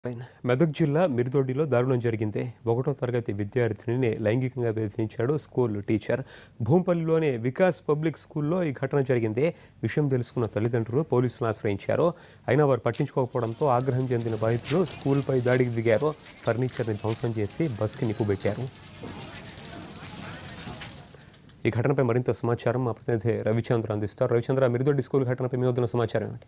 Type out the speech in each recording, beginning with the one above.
మెదక్ జిల్లా మిరుదొడ్డిలో దారుణం జరిగింది ఒకటో తరగతి విద్యార్థినిని లైంగికంగా వేధించాడు స్కూల్ టీచర్ భూంపల్లిలోని వికాస్ పబ్లిక్ స్కూల్లో ఈ ఘటన జరిగింది విషయం తెలుసుకున్న తల్లిదండ్రులు పోలీసులను ఆశ్రయించారు అయినా వారు పట్టించుకోకపోవడంతో ఆగ్రహం చెందిన బాధితులు స్కూల్పై దాడికి దిగారు ఫర్నిచర్ని ధ్వంసం చేసి బస్కి నిప్పుబెట్టారు ఈ ఘటనపై మరింత సమాచారం మా ప్రతినిధి రవిచంద్ర అందిస్తారు రవిచంద్ర మిరుదొడ్డి స్కూల్ ఘటనపై మీ వద్ద సమాచారం ఏమిటి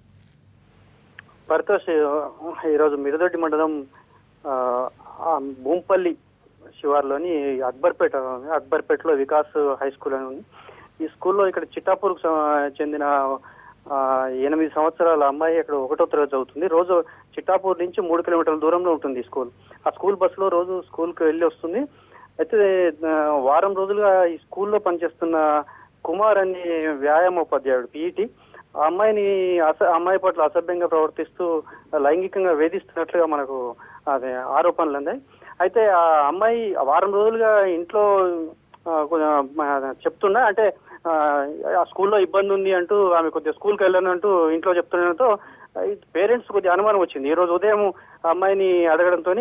పరితోష్ ఈరోజు మిరుదొడ్డి మండలం ఆ, ఆ భూంపల్లి శివార్లోని అక్బర్పేట అక్బర్పేటలో వికాస్ హై స్కూల్ అని ఉంది ఈ స్కూల్లో ఇక్కడ చిట్టాపూర్కు స- చెందిన ఆ, ఎనిమిది సంవత్సరాల అమ్మాయి ఇక్కడ ఒకటో తరగతి చదువుతుంది రోజు చిట్టాపూర్ నుంచి మూడు కిలోమీటర్ల దూరంలో ఉంటుంది ఈ స్కూల్ ఆ స్కూల్ బస్సులో రోజు స్కూల్కి వెళ్ళి వస్తుంది అయితే ఆ, వారం రోజులుగా ఈ స్కూల్లో పనిచేస్తున్న కుమార్ అనే వ్యాయామోపాధ్యాయుడు పీఈటీ ఆ అమ్మాయిని అస అమ్మాయి పట్ల అసభ్యంగా ప్రవర్తిస్తూ లైంగికంగా వేధిస్తున్నట్లుగా మనకు అదే ఆరోపణలు అందాయి అయితే ఆ అమ్మాయి వారం రోజులుగా ఇంట్లో ఆ, కొంచెం, ఆ, చెప్తున్నా అంటే ఆ, ఆ స్కూల్లో ఇబ్బంది ఉంది అంటూ ఆమె కొద్దిగా స్కూల్కి వెళ్ళను అంటూ ఇంట్లో చెప్తుండడంతో పేరెంట్స్ కొద్దిగా అనుమానం వచ్చింది ఈ రోజు ఉదయం ఆ అమ్మాయిని అడగడంతో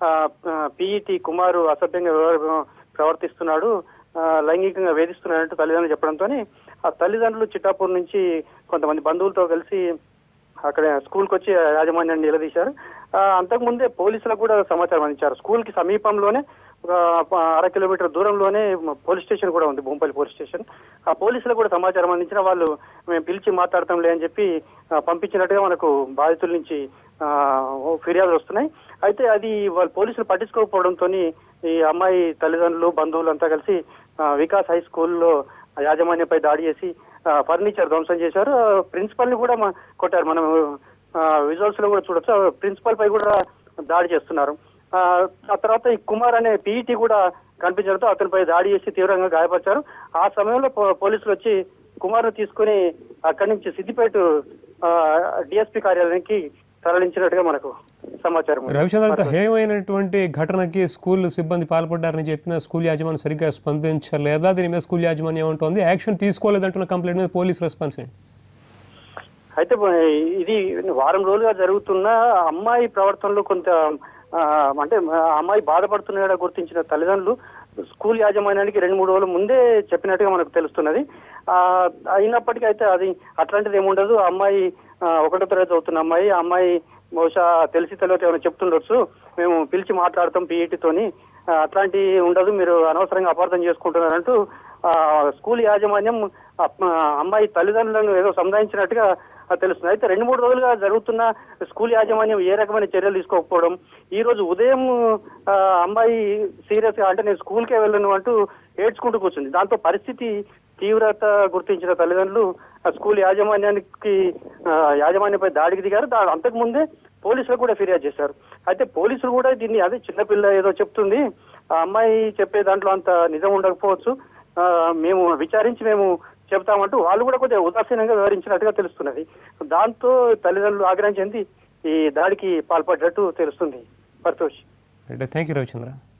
పీఈటీ కుమారు అసభ్యంగా వ్యవహార- ప్రవర్తిస్తున్నాడు ఆ, లైంగికంగా వేధిస్తున్నాడంటూ తల్లిదండ్రులు చెప్పడంతో ఆ తల్లిదండ్రులు చిట్టాపూర్ నుంచి కొంతమంది బంధువులతో కలిసి అక్కడ స్కూల్కి వచ్చి యాజమాన్యాన్ని నిలదీశారు ఆ, అంతకుముందే పోలీసులకు కూడా సమాచారం అందించారు స్కూల్ కి సమీపంలోనే ఒక ప- అర కిలోమీటర్ దూరంలోనే పోలీస్ స్టేషన్ కూడా ఉంది భూంపల్లి పోలీస్ స్టేషన్ ఆ పోలీసులకు కూడా సమాచారం అందించిన వాళ్ళు మేము పిలిచి మాట్లాడతాంలే అని చెప్పి ఆ, పంపించినట్టుగా మనకు బాధితుల నుంచి ఆ, ఓ ఫిర్యాదులు వస్తున్నాయి అయితే అది వాళ్ళు పోలీసులు పట్టించుకోకపోవడంతో ఈ అమ్మాయి తల్లిదండ్రులు బంధువులు అంతా కలిసి ఆ, వికాస్ హై స్కూల్లో యాజమాన్యంపై దాడి చేసి ఆ, ఫర్నిచర్ ధ్వంసం చేశారు ప్రిన్సిపల్ ని కూడా మ- కొట్టారు మనం విజువల్స్ లో కూడా చూడొచ్చు ప్రిన్సిపల్ పై కూడా దాడి చేస్తున్నారు ఆ, ఆ తర్వాత ఈ కుమార్ అనే పీఈటీ కూడా కనిపించడంతో అతనిపై దాడి చేసి తీవ్రంగా గాయపరిచారు ఆ సమయంలో పో- పోలీసులు వచ్చి కుమార్ను తీసుకుని అక్కడి నుంచి సిద్దిపేట డిఎస్పీ కార్యాలయానికి తరలించినట్టుగా మనకు సమాచారం ఉంది. రవిచంద్ర ఇంత హేయమైనటువంటి ఘటనకి స్కూల్ సిబ్బంది పాల్పడ్డారని చెప్పిన స్కూల్ యాజమాన్యం సరిగ్గా స్పందించలేదా దీని మీద స్కూల్ యాజమాన్యం ఏమంటోంది యాక్షన్ తీసుకోలేదంటున్న కంప్లైంట్ మీద పోలీస్ రెస్పాన్స్ ఏంటి అయితే ప- ఇది వారం రోజులుగా జరుగుతున్న అమ్మాయి ప్రవర్తనలో కొంత ఆ, అంటే ఆ అమ్మాయి బాధపడుతున్నగా గుర్తించిన తల్లిదండ్రులు స్కూల్ యాజమాన్యానికి రెండు మూడు రోజుల ముందే చెప్పినట్టుగా మనకు తెలుస్తున్నది ఆ, అయినప్పటికీ అయితే అది అట్లాంటిది ఏముండదు ఆ అమ్మాయి ఆ, ఒకటో తరగతి చదువుతున్న అమ్మాయి ఆ అమ్మాయి బహుశా తెలిసి తెలియక ఏమైనా చెప్తుండొచ్చు మేము పిలిచి మాట్లాడతాం పీఈటీతోని అట్లాంటి ఉండదు మీరు అనవసరంగా అపార్థం చేసుకుంటున్నారంటూ ఆ, స్కూల్ యాజమాన్యం ఆ అమ్మాయి తల్లిదండ్రులను ఏదో సంధానించినట్టుగా ఆ, తెలుస్తుంది అయితే రెండు మూడు రోజులుగా జరుగుతున్న స్కూల్ యాజమాన్యం ఏ రకమైన చర్యలు తీసుకోకపోవడం ఈ రోజు ఉదయం ఆ, అమ్మాయి సీరియస్ గా అంటే నేను స్కూల్కే వెళ్ళను అంటూ ఏడ్చుకుంటూ కూర్చుంది దాంతో పరిస్థితి తీవ్రత గుర్తించిన తల్లిదండ్రులు ఆ స్కూల్ యాజమాన్యానికి ఆ, యాజమాన్యంపై దాడికి దిగారు దా అంతకు ముందే పోలీసులకు కూడా ఫిర్యాదు చేశారు అయితే పోలీసులు కూడా దీన్ని అదే చిన్నపిల్ల ఏదో చెప్తుంది ఆ అమ్మాయి చెప్పే దాంట్లో అంత నిజం ఉండకపోవచ్చు ఆ, మేము విచారించి మేము చెప్తామంటూ వాళ్ళు కూడా కొద్దిగా ఉదాసీనంగా వివరించినట్టుగా తెలుస్తున్నది దాంతో తల్లిదండ్రులు ఆగ్రహం చెంది ఈ దాడికి పాల్పడ్డట్టు తెలుస్తుంది పరితోష్ అంటే థ్యాంక్ యూ రవిచంద్ర